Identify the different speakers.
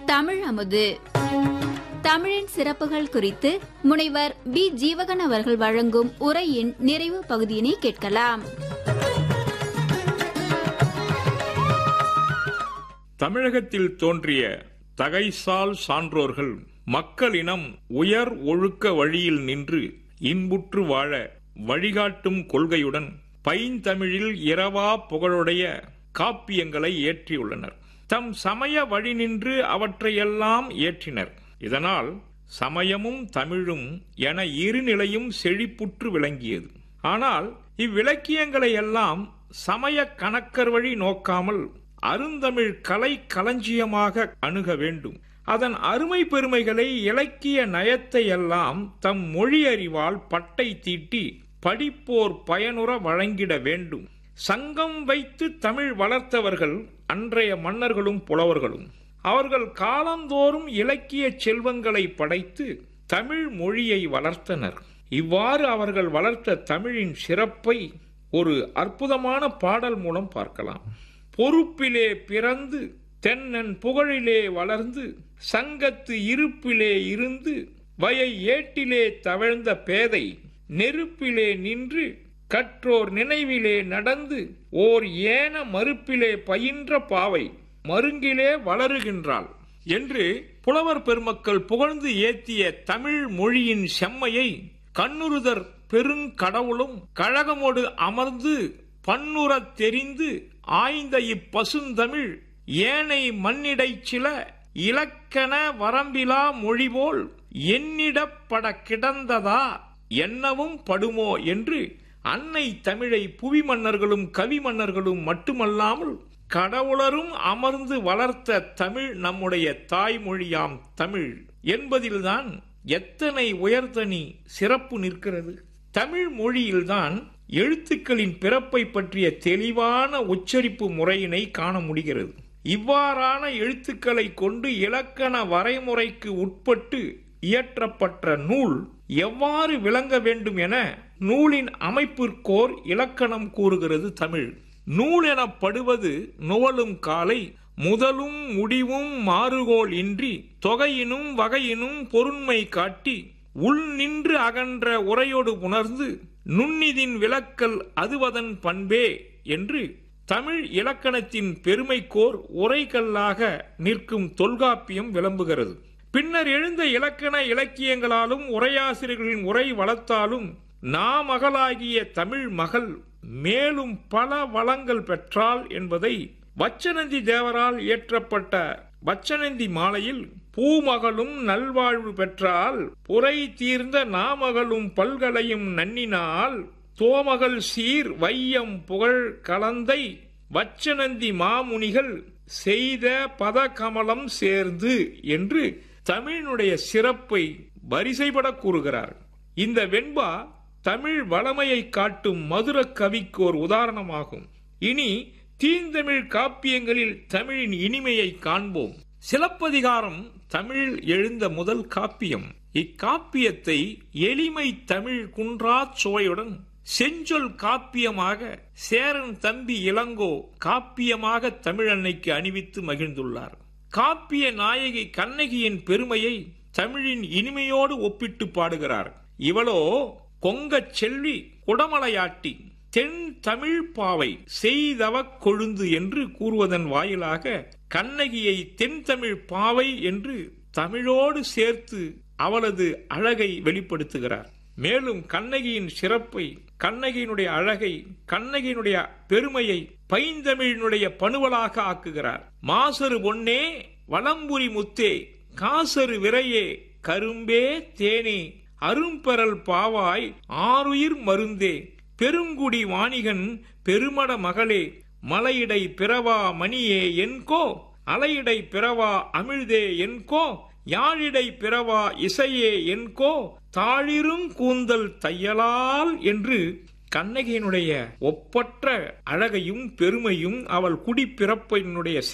Speaker 1: தமிழ் அமுது தமிழின் சிறப்புகள் குறித்து முனைவர் பி ஜீவகன் அவர்கள் வழங்கும் உரையின் நிறைவு பகுதியினை கேட்கலாம்
Speaker 2: தமிழகத்தில் தோன்றிய தகைசால் சான்றோர்கள் மக்களினம் உயர் ஒழுக்க வழியில் நின்று இன்புற்று வாழ வழிகாட்டும் கொள்கையுடன் பைந்தமிழில் இரவா புகழுடைய காப்பியங்களை ஏற்றியுள்ளனர் தம் சமய வழி நின்று அவற்றையெல்லாம் ஏற்றினர் இதனால் சமயமும் தமிழும் என இருநிலையும் செழிப்புற்று விளங்கியது ஆனால் இவ்விலக்கியங்களை எல்லாம் சமய கணக்கர் வழி நோக்காமல் அருந்தமிழ் கலை களஞ்சியமாக அணுக வேண்டும் அதன் அருமை பெருமைகளை இலக்கிய நயத்தை எல்லாம் தம் மொழி அறிவால் பட்டை தீட்டி படிப்போர் பயனுற வழங்கிட வேண்டும் சங்கம் வைத்து தமிழ் வளர்த்தவர்கள் அன்றைய மன்னர்களும் புலவர்களும் அவர்கள் காலந்தோறும் இலக்கிய செல்வங்களை படைத்து தமிழ் மொழியை வளர்த்தனர் இவ்வாறு அவர்கள் வளர்த்த தமிழின் சிறப்பை ஒரு அற்புதமான பாடல் மூலம் பார்க்கலாம் பொறுப்பிலே பிறந்து தென்னன் புகழிலே வளர்ந்து சங்கத்து இருப்பிலே இருந்து வயை ஏட்டிலே தவழ்ந்த பேதை நெருப்பிலே நின்று கற்றோர் நினைவிலே நடந்து ஓர் ஏன மறுப்பிலே பயின்ற பாவை மருங்கிலே வளருகின்றாள் என்று புலவர் பெருமக்கள் புகழ்ந்து ஏத்திய தமிழ் மொழியின் செம்மையை கண்ணுறுதர் பெருங்கடவுளும் கழகமோடு அமர்ந்து பன்னுறத் தெரிந்து ஆய்ந்த இப்பசுந்தமிழ் ஏனை மண்ணிடை சில இலக்கண வரம்பிலா மொழிபோல் எண்ணிடப்பட கிடந்ததா என்னவும் படுமோ என்று அன்னை தமிழை புவி மன்னர்களும் கவி மன்னர்களும் மட்டுமல்லாமல் கடவுளரும் அமர்ந்து வளர்த்த தமிழ் நம்முடைய தாய்மொழியாம் தமிழ் என்பதில்தான் எத்தனை உயர்தனி சிறப்பு நிற்கிறது தமிழ் மொழியில்தான் எழுத்துக்களின் பிறப்பை பற்றிய தெளிவான உச்சரிப்பு முறையினை காண முடிகிறது இவ்வாறான எழுத்துக்களை கொண்டு இலக்கண வரைமுறைக்கு உட்பட்டு இயற்றப்பட்ட நூல் எவ்வாறு விளங்க வேண்டும் என நூலின் அமைப்பிற்கோர் இலக்கணம் கூறுகிறது தமிழ் நூல் எனப்படுவது நுவலும் காலை முதலும் முடிவும் மாறுகோள் இன்றி தொகையினும் வகையினும் பொருண்மை காட்டி உள் நின்று அகன்ற உரையோடு உணர்ந்து நுண்ணிதின் விளக்கல் அதுவதன் பண்பே என்று தமிழ் இலக்கணத்தின் பெருமைக்கோர் உரைகல்லாக நிற்கும் தொல்காப்பியம் விளம்புகிறது பின்னர் எழுந்த இலக்கண இலக்கியங்களாலும் உரையாசிரியர்களின் உரை வளர்த்தாலும் நாமகளாகிய தமிழ் மகள் மேலும் பல வளங்கள் பெற்றாள் என்பதை வச்சனந்தி தேவரால் இயற்றப்பட்ட வச்சனந்தி மாலையில் பூமகளும் நல்வாழ்வு பெற்றால் புரை தீர்ந்த நாமகளும் பல்கலையும் நன்னினால் தோமகள் சீர் வையம் புகழ் கலந்தை வச்சனந்தி மாமுனிகள் செய்த பதகமலம் சேர்ந்து என்று தமிழினுடைய சிறப்பை வரிசைபட கூறுகிறார் இந்த வெண்பா தமிழ் வளமையை காட்டும் மதுர கவிக்கு ஒரு உதாரணமாகும் இனி தீந்தமிழ் காப்பியங்களில் தமிழின் இனிமையை காண்போம் சிலப்பதிகாரம் தமிழில் எழுந்த முதல் காப்பியம் இக்காப்பியத்தை எளிமை தமிழ் குன்றா சுவையுடன் செஞ்சொல் காப்பியமாக சேரன் தம்பி இளங்கோ காப்பியமாக தமிழன்னைக்கு அணிவித்து மகிழ்ந்துள்ளார் காப்பிய நாயகி கண்ணகியின் பெருமையை தமிழின் இனிமையோடு ஒப்பிட்டு பாடுகிறார் இவளோ கொங்கச் செல்வி குடமலையாட்டி தென் தமிழ் பாவை செய்தவ கொழுந்து என்று கூறுவதன் வாயிலாக கண்ணகியை தென் தமிழ் பாவை என்று தமிழோடு சேர்த்து அவளது அழகை வெளிப்படுத்துகிறார் மேலும் கண்ணகியின் சிறப்பை கண்ணகியினுடைய அழகை கண்ணகியினுடைய பெருமையை பைந்தமிழினுடைய பணுவலாக ஆக்குகிறார் மாசரு பொன்னே வளம்புரி முத்தே காசரு விரையே கரும்பே தேனே அரும்பெறல் பாவாய் ஆறுயிர் மருந்தே பெருங்குடி வாணிகன் பெருமட மகளே மலையிடை பிறவா மணியே என்கோ அலையிடை பிறவா அமிழ்தே என்கோ யாழிடை பிறவா இசையே என்கோ தாழிரும் கூந்தல் தையலால் என்று கண்ணகியினுடைய ஒப்பற்ற அழகையும் பெருமையும் அவள் குடிப்பிறப்பினுடைய